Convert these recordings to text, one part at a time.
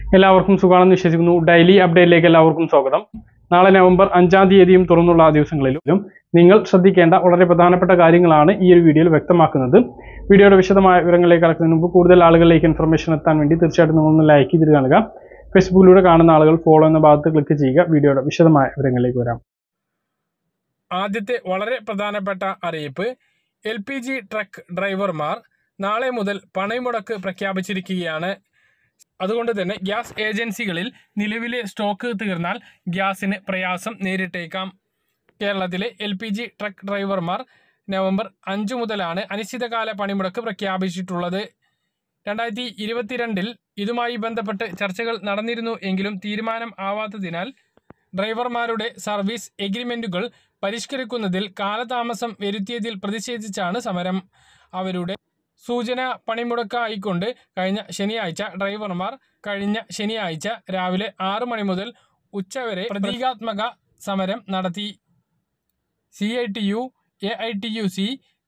എല്ലാവർക്കും സുഖമാണെന്ന് വിശ്വസിക്കുന്നു ഡെയിലി അപ്ഡേറ്റിലേക്ക് എല്ലാവർക്കും സ്വാഗതം നാളെ നവംബർ അഞ്ചാം തീയതിയും തുറന്നുള്ള ദിവസങ്ങളിലും നിങ്ങൾ ശ്രദ്ധിക്കേണ്ട വളരെ പ്രധാനപ്പെട്ട കാര്യങ്ങളാണ് ഈ ഒരു വീഡിയോയിൽ വ്യക്തമാക്കുന്നത് വീഡിയോയുടെ വിശദമായ വിവരങ്ങളിലേക്ക് കടക്കുന്നതിന് മുമ്പ് കൂടുതൽ ആളുകളിലേക്ക് ഇൻഫർമേഷൻ എത്താൻ വേണ്ടി തീർച്ചയായിട്ടും നിങ്ങളൊന്ന് ലൈക്ക് ചെയ്തിട്ട് കാണുക ഫേസ്ബുക്കിലൂടെ കാണുന്ന ആളുകൾ ഫോളോ എന്ന ഭാഗത്ത് ക്ലിക്ക് ചെയ്യുക വീഡിയോയുടെ വിശദമായ വിവരങ്ങളിലേക്ക് വരാം ആദ്യത്തെ വളരെ പ്രധാനപ്പെട്ട അറിയിപ്പ് എൽ പി ജി ട്രക്ക് ഡ്രൈവർമാർ നാളെ മുതൽ പണയമുടക്ക് പ്രഖ്യാപിച്ചിരിക്കുകയാണ് അതുകൊണ്ട് തന്നെ ഗ്യാസ് ഏജൻസികളിൽ നിലവിലെ സ്റ്റോക്ക് തീർന്നാൽ ഗ്യാസിന് പ്രയാസം നേരിട്ടേക്കാം കേരളത്തിലെ എൽ പി ജി ട്രക്ക് ഡ്രൈവർമാർ നവംബർ അഞ്ച് മുതലാണ് അനിശ്ചിതകാല പണിമുടക്ക് പ്രഖ്യാപിച്ചിട്ടുള്ളത് രണ്ടായിരത്തി ഇരുപത്തിരണ്ടിൽ ഇതുമായി ബന്ധപ്പെട്ട് ചർച്ചകൾ നടന്നിരുന്നു എങ്കിലും തീരുമാനം ആവാത്തതിനാൽ ഡ്രൈവർമാരുടെ സർവീസ് എഗ്രിമെന്റുകൾ പരിഷ്കരിക്കുന്നതിൽ കാലതാമസം വരുത്തിയതിൽ പ്രതിഷേധിച്ചാണ് സമരം അവരുടെ സൂചന പണിമുടക്കായിക്കൊണ്ട് കഴിഞ്ഞ ശനിയാഴ്ച ഡ്രൈവർമാർ കഴിഞ്ഞ ശനിയാഴ്ച രാവിലെ ആറ് മണി മുതൽ ഉച്ചവരെ പ്രതീകാത്മക സമരം നടത്തി C I T U A I T U C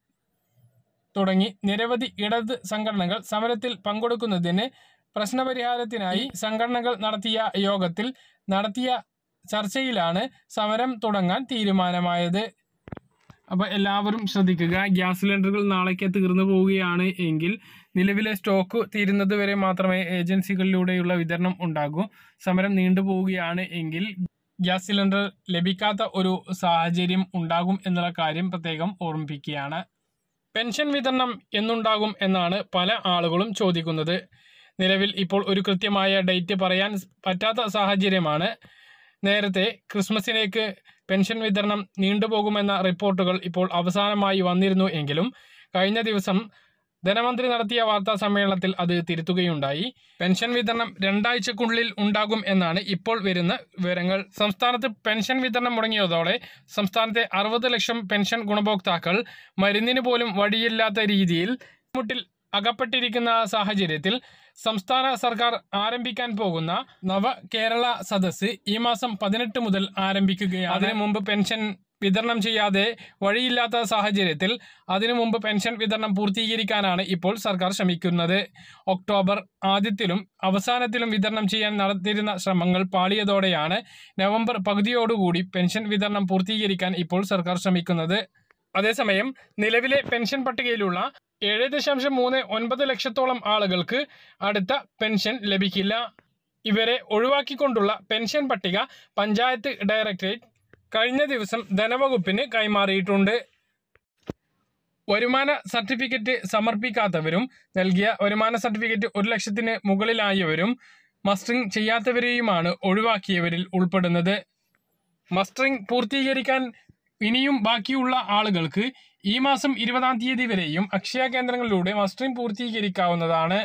തുടങ്ങി നിരവധി ഇടത് സംഘടനകൾ സമരത്തിൽ പങ്കെടുക്കുന്നതിന് പ്രശ്നപരിഹാരത്തിനായി സംഘടനകൾ നടത്തിയ യോഗത്തിൽ നടത്തിയ ചർച്ചയിലാണ് സമരം തുടങ്ങാൻ തീരുമാനമായത് അപ്പോൾ എല്ലാവരും ശ്രദ്ധിക്കുക ഗ്യാസ് സിലിണ്ടറുകൾ നാളേക്ക് തീർന്നു പോവുകയാണ് എങ്കിൽ നിലവിലെ സ്റ്റോക്ക് തീരുന്നത് വരെ മാത്രമേ ഏജൻസികളിലൂടെയുള്ള വിതരണം ഉണ്ടാകൂ സമരം നീണ്ടുപോവുകയാണ് എങ്കിൽ ഗ്യാസ് സിലിണ്ടർ ലഭിക്കാത്ത ഒരു സാഹചര്യം ഉണ്ടാകും എന്നുള്ള കാര്യം പ്രത്യേകം ഓർമ്മിപ്പിക്കുകയാണ് പെൻഷൻ വിതരണം എന്നുണ്ടാകും എന്നാണ് പല ആളുകളും ചോദിക്കുന്നത് നിലവിൽ ഇപ്പോൾ ഒരു കൃത്യമായ ഡേറ്റ് പറയാൻ പറ്റാത്ത സാഹചര്യമാണ് നേരത്തെ ക്രിസ്മസിലേക്ക് പെൻഷൻ വിതരണം നീണ്ടുപോകുമെന്ന റിപ്പോർട്ടുകൾ ഇപ്പോൾ അവസാനമായി വന്നിരുന്നു എങ്കിലും കഴിഞ്ഞ ദിവസം ധനമന്ത്രി നടത്തിയ വാർത്താ സമ്മേളനത്തിൽ അത് തിരുത്തുകയുണ്ടായി പെൻഷൻ വിതരണം രണ്ടാഴ്ചക്കുള്ളിൽ ഉണ്ടാകും എന്നാണ് ഇപ്പോൾ വരുന്ന വിവരങ്ങൾ സംസ്ഥാനത്ത് പെൻഷൻ വിതരണം മുടങ്ങിയതോടെ സംസ്ഥാനത്തെ അറുപത് ലക്ഷം പെൻഷൻ ഗുണഭോക്താക്കൾ മരുന്നിന് പോലും വഴിയില്ലാത്ത രീതിയിൽ ബുദ്ധിമുട്ടിൽ അകപ്പെട്ടിരിക്കുന്ന സാഹചര്യത്തിൽ സംസ്ഥാന സർക്കാർ ആരംഭിക്കാൻ പോകുന്ന നവ കേരള സദസ്സ് ഈ മാസം പതിനെട്ട് മുതൽ ആരംഭിക്കുകയാണ് അതിനു മുമ്പ് പെൻഷൻ വിതരണം ചെയ്യാതെ വഴിയില്ലാത്ത സാഹചര്യത്തിൽ അതിനു മുമ്പ് പെൻഷൻ വിതരണം പൂർത്തീകരിക്കാനാണ് ഇപ്പോൾ സർക്കാർ ശ്രമിക്കുന്നത് ഒക്ടോബർ ആദ്യത്തിലും അവസാനത്തിലും വിതരണം ചെയ്യാൻ നടത്തിയിരുന്ന ശ്രമങ്ങൾ പാളിയതോടെയാണ് നവംബർ പകുതിയോടുകൂടി പെൻഷൻ വിതരണം പൂർത്തീകരിക്കാൻ ഇപ്പോൾ സർക്കാർ ശ്രമിക്കുന്നത് അതേസമയം നിലവിലെ പെൻഷൻ പട്ടികയിലുള്ള ഏഴ് ദശാംശം മൂന്ന് ഒൻപത് ലക്ഷത്തോളം ആളുകൾക്ക് അടുത്ത പെൻഷൻ ലഭിക്കില്ല ഇവരെ ഒഴിവാക്കിക്കൊണ്ടുള്ള പെൻഷൻ പട്ടിക പഞ്ചായത്ത് ഡയറക്ടറേറ്റ് കഴിഞ്ഞ ദിവസം ധനവകുപ്പിന് കൈമാറിയിട്ടുണ്ട് വരുമാന സർട്ടിഫിക്കറ്റ് സമർപ്പിക്കാത്തവരും നൽകിയ വരുമാന സർട്ടിഫിക്കറ്റ് ഒരു ലക്ഷത്തിന് മുകളിലായവരും മസ്റ്ററിംഗ് ചെയ്യാത്തവരെയുമാണ് ഒഴിവാക്കിയവരിൽ ഉൾപ്പെടുന്നത് മസ്റ്ററിംഗ് പൂർത്തീകരിക്കാൻ ഇനിയും ബാക്കിയുള്ള ആളുകൾക്ക് ഈ മാസം ഇരുപതാം തീയതി വരെയും അക്ഷയ കേന്ദ്രങ്ങളിലൂടെ മസ്റ്ററിംഗ് പൂർത്തീകരിക്കാവുന്നതാണ്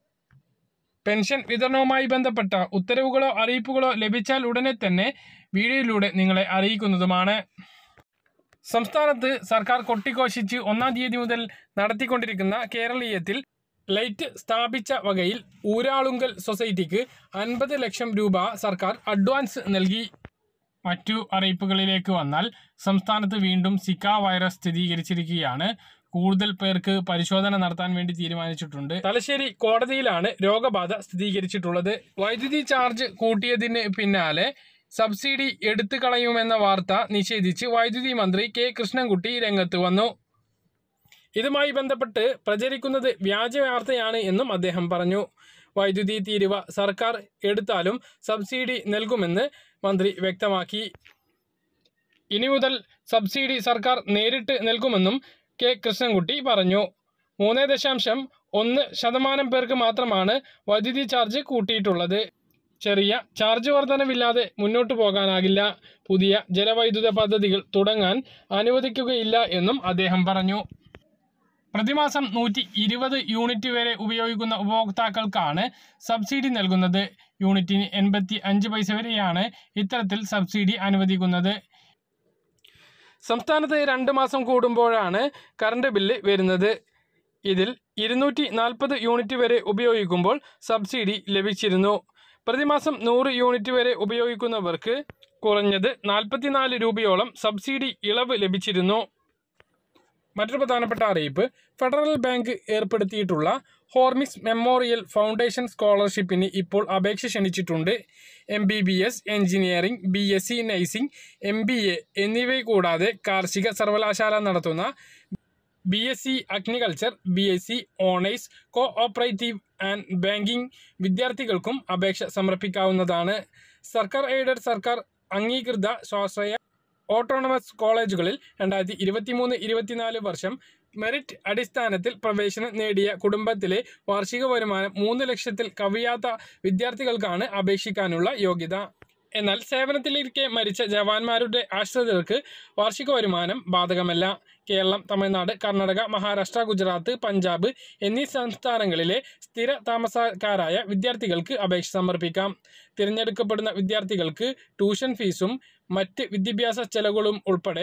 പെൻഷൻ വിതരണവുമായി ബന്ധപ്പെട്ട ഉത്തരവുകളോ അറിയിപ്പുകളോ ലഭിച്ചാൽ ഉടനെ തന്നെ വീഡിയോയിലൂടെ നിങ്ങളെ അറിയിക്കുന്നതുമാണ് സംസ്ഥാനത്ത് സർക്കാർ കൊട്ടിഘോഷിച്ച് ഒന്നാം തീയതി മുതൽ നടത്തിക്കൊണ്ടിരിക്കുന്ന കേരളീയത്തിൽ ലൈറ്റ് സ്ഥാപിച്ച വകയിൽ ഊരാളുങ്കൽ സൊസൈറ്റിക്ക് അൻപത് ലക്ഷം രൂപ സർക്കാർ അഡ്വാൻസ് നൽകി മറ്റു അറിയിപ്പുകളിലേക്ക് വന്നാൽ സംസ്ഥാനത്ത് വീണ്ടും സിക്ക വൈറസ് സ്ഥിരീകരിച്ചിരിക്കുകയാണ് കൂടുതൽ പേർക്ക് പരിശോധന നടത്താൻ വേണ്ടി തീരുമാനിച്ചിട്ടുണ്ട് തലശ്ശേരി കോടതിയിലാണ് രോഗബാധ സ്ഥിരീകരിച്ചിട്ടുള്ളത് വൈദ്യുതി ചാർജ് കൂട്ടിയതിന് പിന്നാലെ സബ്സിഡി എടുത്തു കളയുമെന്ന വാർത്ത നിഷേധിച്ച് വൈദ്യുതി മന്ത്രി കെ കൃഷ്ണൻകുട്ടി രംഗത്ത് വന്നു ഇതുമായി ബന്ധപ്പെട്ട് പ്രചരിക്കുന്നത് വ്യാജ വാർത്തയാണ് എന്നും അദ്ദേഹം പറഞ്ഞു വൈദ്യുതി തീരുവ സർക്കാർ എടുത്താലും സബ്സിഡി നൽകുമെന്ന് മന്ത്രി വ്യക്തമാക്കി ഇനി മുതൽ സബ്സിഡി സർക്കാർ നേരിട്ട് നൽകുമെന്നും കെ കൃഷ്ണൻകുട്ടി പറഞ്ഞു മൂന്ന് ദശാംശം ഒന്ന് ശതമാനം പേർക്ക് മാത്രമാണ് വൈദ്യുതി ചാർജ് കൂട്ടിയിട്ടുള്ളത് ചെറിയ ചാർജ് വർധനവില്ലാതെ മുന്നോട്ടു പോകാനാകില്ല പുതിയ ജലവൈദ്യുത പദ്ധതികൾ തുടങ്ങാൻ അനുവദിക്കുകയില്ല എന്നും അദ്ദേഹം പറഞ്ഞു പ്രതിമാസം നൂറ്റി ഇരുപത് യൂണിറ്റ് വരെ ഉപയോഗിക്കുന്ന ഉപഭോക്താക്കൾക്കാണ് സബ്സിഡി നൽകുന്നത് യൂണിറ്റിന് എൺപത്തി അഞ്ച് പൈസ വരെയാണ് ഇത്തരത്തിൽ സബ്സിഡി അനുവദിക്കുന്നത് സംസ്ഥാനത്ത് രണ്ട് മാസം കൂടുമ്പോഴാണ് കറണ്ട് ബില്ല് വരുന്നത് ഇതിൽ ഇരുന്നൂറ്റി നാൽപ്പത് യൂണിറ്റ് വരെ ഉപയോഗിക്കുമ്പോൾ സബ്സിഡി ലഭിച്ചിരുന്നു പ്രതിമാസം നൂറ് യൂണിറ്റ് വരെ ഉപയോഗിക്കുന്നവർക്ക് കുറഞ്ഞത് നാൽപ്പത്തിനാല് രൂപയോളം സബ്സിഡി ഇളവ് ലഭിച്ചിരുന്നു മറ്റൊരു പ്രധാനപ്പെട്ട അറിയിപ്പ് ഫെഡറൽ ബാങ്ക് ഏർപ്പെടുത്തിയിട്ടുള്ള ഹോർമിസ് മെമ്മോറിയൽ ഫൗണ്ടേഷൻ സ്കോളർഷിപ്പിന് ഇപ്പോൾ അപേക്ഷ ക്ഷണിച്ചിട്ടുണ്ട് M B B S engineering B S C nursing M B A എന്നിവ കൂടാതെ കാർഷിക സർവകലാശാല നടത്തുന്ന B S C agriculture B S C honours cooperative and banking വിദ്യാർത്ഥികൾക്കും അപേക്ഷ സമർപ്പിക്കാവുന്നതാണ് സർക്കാർ എയ്ഡഡ് സർക്കാർ അംഗീകൃത സ്വാശ്രയ ഓട്ടോണമസ് കോളേജുകളിൽ രണ്ടായിരത്തി ഇരുപത്തിമൂന്ന് ഇരുപത്തിനാല് വർഷം മെറിറ്റ് അടിസ്ഥാനത്തിൽ പ്രവേശനം നേടിയ കുടുംബത്തിലെ വാർഷിക വരുമാനം മൂന്ന് ലക്ഷത്തിൽ കവിയാത്ത വിദ്യാർത്ഥികൾക്കാണ് അപേക്ഷിക്കാനുള്ള യോഗ്യത എന്നാൽ സേവനത്തിലിരിക്കെ മരിച്ച ജവാന്മാരുടെ ആശ്രിതർക്ക് വാർഷിക വരുമാനം ബാധകമല്ല കേരളം തമിഴ്നാട് കർണാടക മഹാരാഷ്ട്ര ഗുജറാത്ത് പഞ്ചാബ് എന്നീ സംസ്ഥാനങ്ങളിലെ സ്ഥിര താമസക്കാരായ വിദ്യാർത്ഥികൾക്ക് അപേക്ഷ സമർപ്പിക്കാം തിരഞ്ഞെടുക്കപ്പെടുന്ന വിദ്യാർത്ഥികൾക്ക് ട്യൂഷൻ ഫീസും മറ്റ് വിദ്യാഭ്യാസ ചെലവുകളും ഉൾപ്പെടെ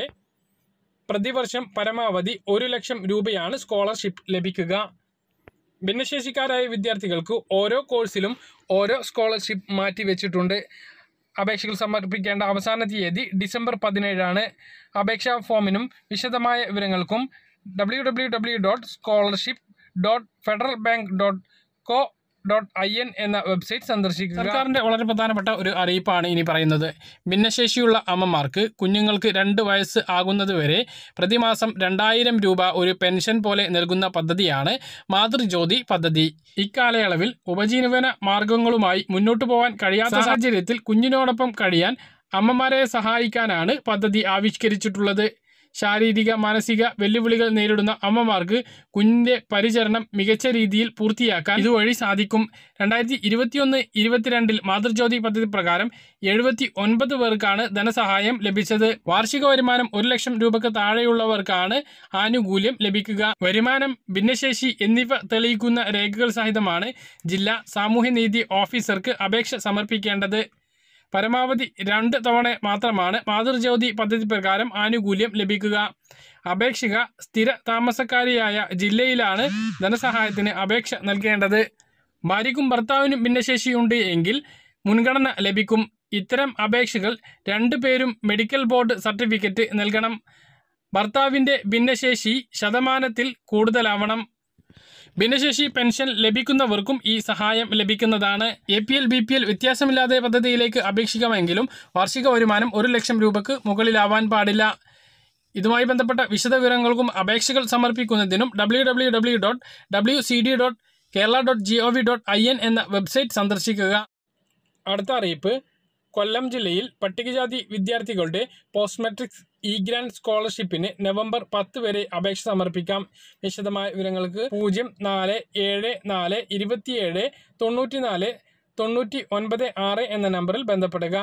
പ്രതിവർഷം പരമാവധി ഒരു ലക്ഷം രൂപയാണ് സ്കോളർഷിപ്പ് ലഭിക്കുക ഭിന്നശേഷിക്കാരായ വിദ്യാർത്ഥികൾക്ക് ഓരോ കോഴ്സിലും ഓരോ സ്കോളർഷിപ്പ് മാറ്റിവെച്ചിട്ടുണ്ട് അപേക്ഷകൾ സമർപ്പിക്കേണ്ട അവസാന തീയതി ഡിസംബർ പതിനേഴാണ് അപേക്ഷാ ഫോമിനും വിശദമായ വിവരങ്ങൾക്കും W W W dot scholarship dot Federal Bank dot co dot I N എന്ന വെബ്സൈറ്റ് സന്ദർശിക്കുക സർക്കാരിൻ്റെ വളരെ പ്രധാനപ്പെട്ട ഒരു അറിയിപ്പാണ് ഇനി പറയുന്നത് ഭിന്നശേഷിയുള്ള അമ്മമാർക്ക് കുഞ്ഞുങ്ങൾക്ക് രണ്ട് വയസ്സ് ആകുന്നതുവരെ പ്രതിമാസം രണ്ടായിരം രൂപ ഒരു പെൻഷൻ പോലെ നൽകുന്ന പദ്ധതിയാണ് മാതൃജ്യോതി പദ്ധതി ഇക്കാലയളവിൽ ഉപജീവന മാർഗങ്ങളുമായി മുന്നോട്ടു പോകാൻ കഴിയാത്ത സാഹചര്യത്തിൽ കുഞ്ഞിനോടൊപ്പം കഴിയാൻ അമ്മമാരെ സഹായിക്കാനാണ് പദ്ധതി ആവിഷ്കരിച്ചിട്ടുള്ളത് ശാരീരിക മാനസിക വെല്ലുവിളികൾ നേരിടുന്ന അമ്മമാർക്ക് കുഞ്ഞിൻ്റെ പരിചരണം മികച്ച രീതിയിൽ പൂർത്തിയാക്കാൻ ഇതുവഴി സാധിക്കും രണ്ടായിരത്തി ഇരുപത്തിയൊന്ന് ഇരുപത്തിരണ്ടിൽ മാതൃജ്യോതി പദ്ധതി പ്രകാരം എഴുപത്തി ഒൻപത് പേർക്കാണ് ധനസഹായം ലഭിച്ചത് വാർഷിക വരുമാനം ഒരു ലക്ഷം രൂപയ്ക്ക് താഴെയുള്ളവർക്കാണ് ആനുകൂല്യം ലഭിക്കുക വരുമാനം ഭിന്നശേഷി എന്നിവ തെളിയിക്കുന്ന രേഖകൾ സഹിതമാണ് ജില്ലാ സാമൂഹ്യനീതി ഓഫീസർക്ക് അപേക്ഷ സമർപ്പിക്കേണ്ടത് പരമാവധി രണ്ട് തവണ മാത്രമാണ് മാതൃജ്യോതി പദ്ധതി പ്രകാരം ആനുകൂല്യം ലഭിക്കുക അപേക്ഷിക സ്ഥിര താമസക്കാരിയായ ജില്ലയിലാണ് ധനസഹായത്തിന് അപേക്ഷ നൽകേണ്ടത് ഭാര്യയ്ക്കും ഭർത്താവിനും ഭിന്നശേഷിയുണ്ട് എങ്കിൽ മുൻഗണന ലഭിക്കും ഇത്തരം അപേക്ഷകൾ രണ്ടു പേരും മെഡിക്കൽ ബോർഡ് സർട്ടിഫിക്കറ്റ് നൽകണം ഭർത്താവിൻ്റെ ഭിന്നശേഷി ശതമാനത്തിൽ കൂടുതലാവണം ഭിന്നശേഷി പെൻഷൻ ലഭിക്കുന്നവർക്കും ഈ സഹായം ലഭിക്കുന്നതാണ് A P L B P L വ്യത്യാസമില്ലാതെ പദ്ധതിയിലേക്ക് അപേക്ഷിക്കാമെങ്കിലും വാർഷിക വരുമാനം ഒരു ലക്ഷം രൂപയ്ക്ക് മുകളിലാവാൻ പാടില്ല ഇതുമായി ബന്ധപ്പെട്ട വിശദവിവരങ്ങൾക്കും അപേക്ഷകൾ സമർപ്പിക്കുന്നതിനും W W W dot W C D dot Kerala dot G O V dot I N എന്ന വെബ്സൈറ്റ് സന്ദർശിക്കുക അടുത്ത അറിയിപ്പ് കൊല്ലം ജില്ലയിൽ പട്ടികജാതി വിദ്യാർത്ഥികളുടെ പോസ്റ്റ് മെട്രിക്സ് ഇ ഗ്രാൻഡ് സ്കോളർഷിപ്പിന് നവംബർ പത്ത് വരെ അപേക്ഷ സമർപ്പിക്കാം വിശദമായ വിവരങ്ങൾക്ക് പൂജ്യം നാല് ഏഴ് നാല് ഇരുപത്തിയേഴ് തൊണ്ണൂറ്റി നാല് തൊണ്ണൂറ്റി ഒൻപത് ആറ് എന്ന നമ്പറിൽ ബന്ധപ്പെടുക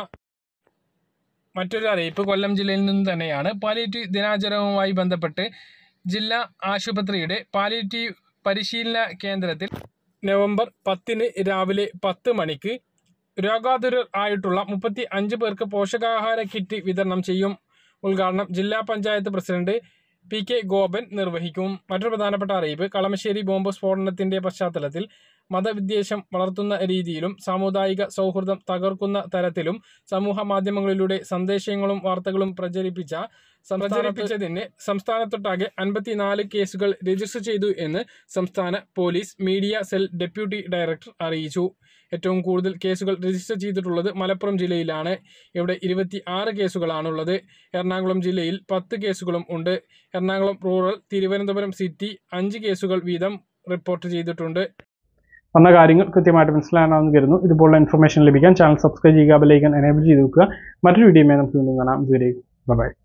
മറ്റൊരു അറിയിപ്പ് കൊല്ലം ജില്ലയിൽ നിന്ന് തന്നെയാണ് പാലിയേറ്റീവ് ദിനാചരണവുമായി ബന്ധപ്പെട്ട് ജില്ലാ ആശുപത്രിയുടെ പാലിയേറ്റീവ് പരിശീലന കേന്ദ്രത്തിൽ നവംബർ പത്തിന് രാവിലെ പത്ത് മണിക്ക് രോഗാതുരർ ആയിട്ടുള്ള മുപ്പത്തി അഞ്ച് പേർക്ക് പോഷകാഹാര കിറ്റ് വിതരണം ചെയ്യും ഉദ്ഘാടനം ജില്ലാ panchayat president P K Gopan നിർവഹിക്കും മറ്റൊരു പ്രധാനപ്പെട്ട അറിയിപ്പ് കളമശ്ശേരി ബോംബ് സ്ഫോടനത്തിന്റെ പശ്ചാത്തലത്തിൽ മതവിദ്വേഷം വളർത്തുന്ന രീതിയിലും സാമുദായിക സൗഹൃദം തകർക്കുന്ന തരത്തിലും സമൂഹ മാധ്യമങ്ങളിലൂടെ സന്ദേശങ്ങളും വാർത്തകളും പ്രചരിപ്പിച്ച പ്രചരിപ്പിച്ചതിന് സംസ്ഥാനത്തൊട്ടാകെ അൻപത്തിനാല് കേസുകൾ രജിസ്റ്റർ ചെയ്തു എന്ന് സംസ്ഥാന police media cell deputy director അറിയിച്ചു ഏറ്റവും കൂടുതൽ കേസുകൾ രജിസ്റ്റർ ചെയ്തിട്ടുള്ളത് മലപ്പുറം ജില്ലയിലാണ് ഇവിടെ ഇരുപത്തി ആറ് കേസുകളാണുള്ളത് എറണാകുളം ജില്ലയിൽ പത്ത് കേസുകളും ഉണ്ട് എറണാകുളം റൂറൽ തിരുവനന്തപുരം സിറ്റി അഞ്ച് കേസുകൾ വീതം റിപ്പോർട്ട് ചെയ്തിട്ടുണ്ട് പറഞ്ഞ കാര്യങ്ങൾ കൃത്യമായിട്ട് മനസ്സിലാകാമെന്ന് കരുതുന്നു ഇതുപോലുള്ള ഇൻഫർമേഷൻ ലഭിക്കാൻ ചാനൽ സബ്സ്ക്രൈബ് ചെയ്യുക ബെലൈക്കൻ എനേബിൾ ചെയ്ത് വെക്കുക മറ്റൊരു വീഡിയോയുമായി നമുക്ക് വീണ്ടും കാണാം ഇതുവരെ ബൈ